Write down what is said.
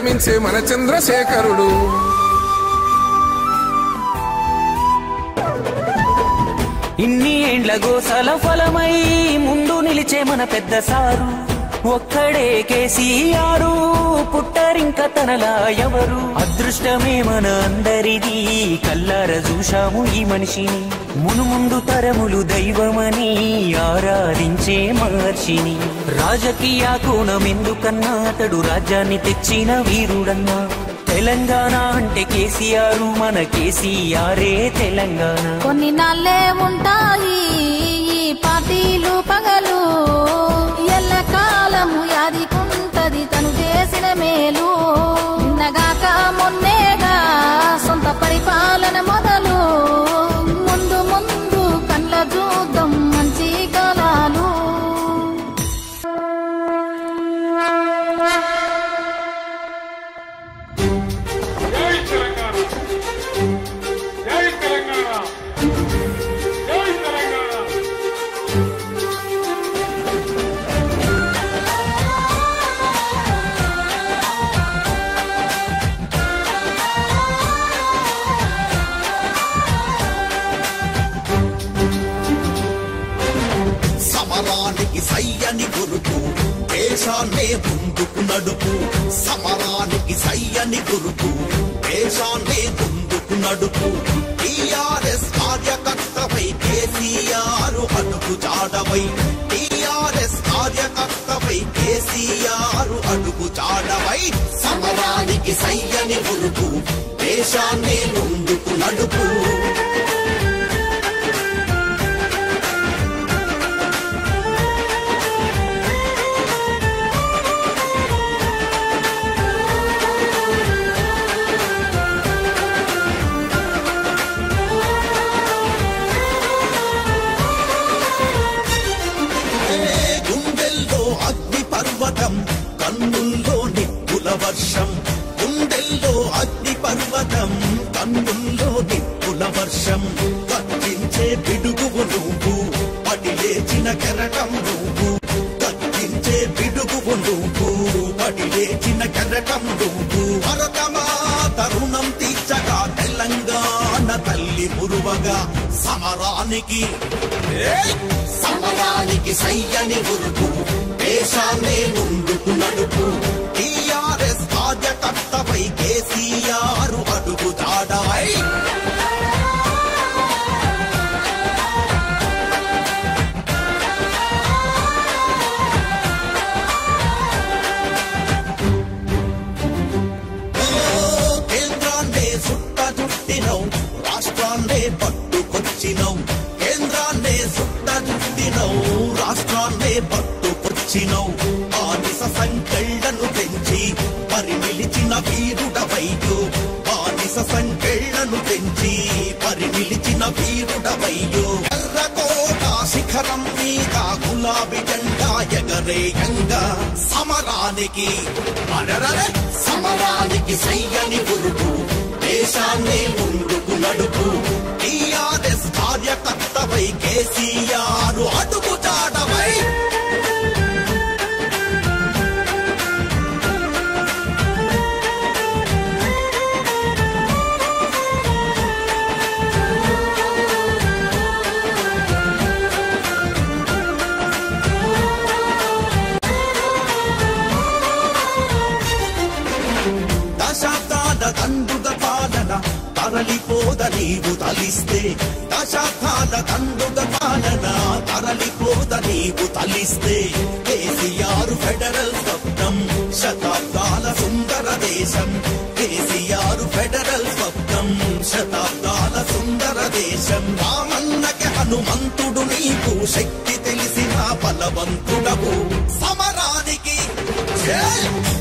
ప్రేమించే మన చంద్రశేఖరుడు ఇన్ని ఏండ్ల గోసల ఫలమై ముందు నిలిచే మన పెద్ద సారు ఒక్కడే కేసీఆరు పుట్టరింక తనలా ఎవరు అదృష్టమే మన అందరిది కల్లార చూశాము ఈ మనిషిని మునుముందు తరములు దైవమని ఆరాధించే మహర్షిని రాజకీయ కోణం ఎందుకన్నా అతడు రాజ్యాన్ని తెచ్చిన వీరుడన్నా తెలంగాణ అంటే కేసీఆర్ మన కేసీఆరే తెలంగాణ కొన్ని నాళ్ళే ఉంటాయి ఈ పార్టీలు పగలు ఎల్ల కాలము యాదికుంటది తను చేసిన మేలు నిన్నగాక మొన్నేగా సొంత పరిపాలన మొదలు ముందు ముందు కళ్ళ చూద్దాం మంచి కాలాలు జై తెలంగాణ జై తెలంగాణ జై తెలంగాణ సమరానికి సయ్యని గురుపు దేశాన్నే ముందుకు నడుపు సమరానికి సయ్యని గురుపు దేశాన్నే ముందుకు నడుపు టిఆర్ఎస్ కార్యకర్తపై కేసీఆర్ అడుగు జాడవై టిఆర్ఎస్ కార్యకర్తపై కేసీఆర్ అడుగు జాడవై సమరానికి సయ్యని గురుపు దేశాన్నే ముందుకు నడుపు గుండెల్లో అగ్ని పర్వతం కన్నుల్లో నిప్పుల వర్షం గుండెల్లో అగ్ని పర్వతం కన్నుల్లో నిప్పుల వర్షం కత్తించే పిడుగువు నువ్వు పడి లేచిన కెరటం నువ్వు కత్తించే పిడుగువు నువ్వు పడి లేచిన కెరటం నువ్వు భరతమా తరుణం తీర్చగా తెలంగాణ తల్లి మురువగా సమరానికి ఏయ్! సమరానికి సయ్యని ఉరుకు దేశాన్నే ముందుకు నడుపు టీఆర్ఎస్ కార్యకర్తపై కేసీఆర్ అడుగు దాడవై కేంద్రాన్నే సుట్ట చుట్టినవు రాష్ట్రాన్నే పట్టుకొచ్చినవు కేంద్రాన్నే సుట్ట చుట్టినవు రాష్ట్రాన్నే పట్టుకొచ్చినవు బానిస సంకెళ్లను పెంచి పరి నిలిచిన వీరుడవయ్యో బానిస సంకెళ్లను పెంచి పరి నిలిచిన వీరుడవయ్యో ఎర్రకోట శిఖరం మీద గులాబీ జెండా ఎగరేయంగా సమరానికి అడరరే సమరానికి సయ్యని ఉరుకు దేశాన్ని ముందుకు నడుపు టీఆర్ఎస్ కార్యకర్తపై కేసీఆర్ అడుగు చాటవై దశాబ్దాల దండుగ పాలన తరలిపోద నీవు తలిస్తే దశాబ్దాల దండుగ పాలన తరలిపోద నీవు తలిస్తే కేసీఆర్ ఫెడరల్ స్వప్నం శతాబ్దాల సుందర దేశం కేసీఆర్ ఫెడరల్ స్వప్నం శతాబ్దాల సుందర దేశం రామన్నకి హనుమంతుడు నీకు శక్తి తెలిసిన బలవంతుడవు సమరానికి జై